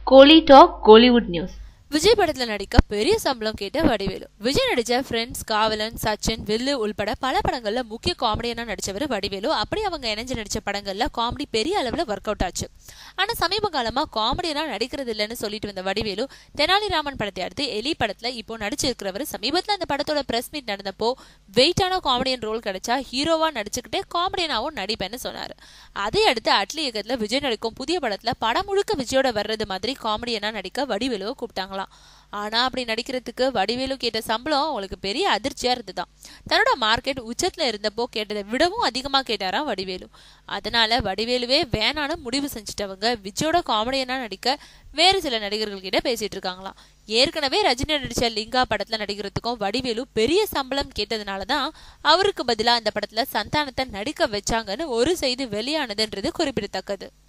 கோலி talk Kollywood news Vijay படத்துல நடிக்க பெரிய சம்பளம் கேட்ட வடிவேலு விஜய் நடிச்ச ஃப்ரெண்ட்ஸ் காவலன் சச்சின் வில்லு உள்பட பல படங்கள்ல முக்கிய காமெடியனா நடிச்சவர் வடிவேலு அப்படி அவங்க இணைஞ்சு நடிச்ச படங்கள்ல காமெடி பெரிய அளவுல ஒர்க் அவுட் ஆச்சு ஆனா சமீப காலமா காமெடியனா நடிக்கிறது இல்லைன்னு சொல்லிட்டு வந்த வடிவேலு தெனாலிராமன் படத்தை அடுத்து எலி படத்துல இப்போ நடிச்சிருக்கிறவர் சமீபத்துல அந்த படத்தோட பிரஸ் மீட் நடந்தப்போ வெயிட்டான காமெடியன் ரோல் கிடைச்சா ஹீரோவா நடிச்சுக்கிட்டே காமெடியனாவும் நடிப்பேன்னு சொன்னாரு அதை அடுத்து அட்லி இயக்கத்துல விஜய் நடிக்கும் புதிய படத்துல படம் முழுக்க விஜயோட வர்றது மாதிரி காமெடியனா நடிக்க வடிவேலுவை கூப்பிட்டாங்களாம் ஆனா அப்படி நடிக்கிறதுக்கு வடிவேலு கேட்ட சம்பளம் அவங்களுக்கு பெரிய அதிர்ச்சியா இருந்துதான் தன்னோட மார்க்கெட் உச்சத்துல இருந்தப்போ கேட்டதை விடவும் அதிகமா கேட்டாராம் வடிவேலு அதனால வடிவேலுவே வேணான்னு முடிவு செஞ்சுட்டவங்க விஜயோட காமெடியனா நடிக்க வேறு சில நடிகர்கள் கிட்ட பேசிட்டு இருக்காங்களாம் ஏற்கனவே ரஜினி நடிச்ச லிங்கா படத்துல நடிக்கிறதுக்கும் வடிவேலு பெரிய சம்பளம் கேட்டதுனாலதான் அவருக்கு பதிலா அந்த படத்துல சந்தானத்தை நடிக்க வச்சாங்கன்னு ஒரு செய்தி வெளியானதுன்றது குறிப்பிடத்தக்கது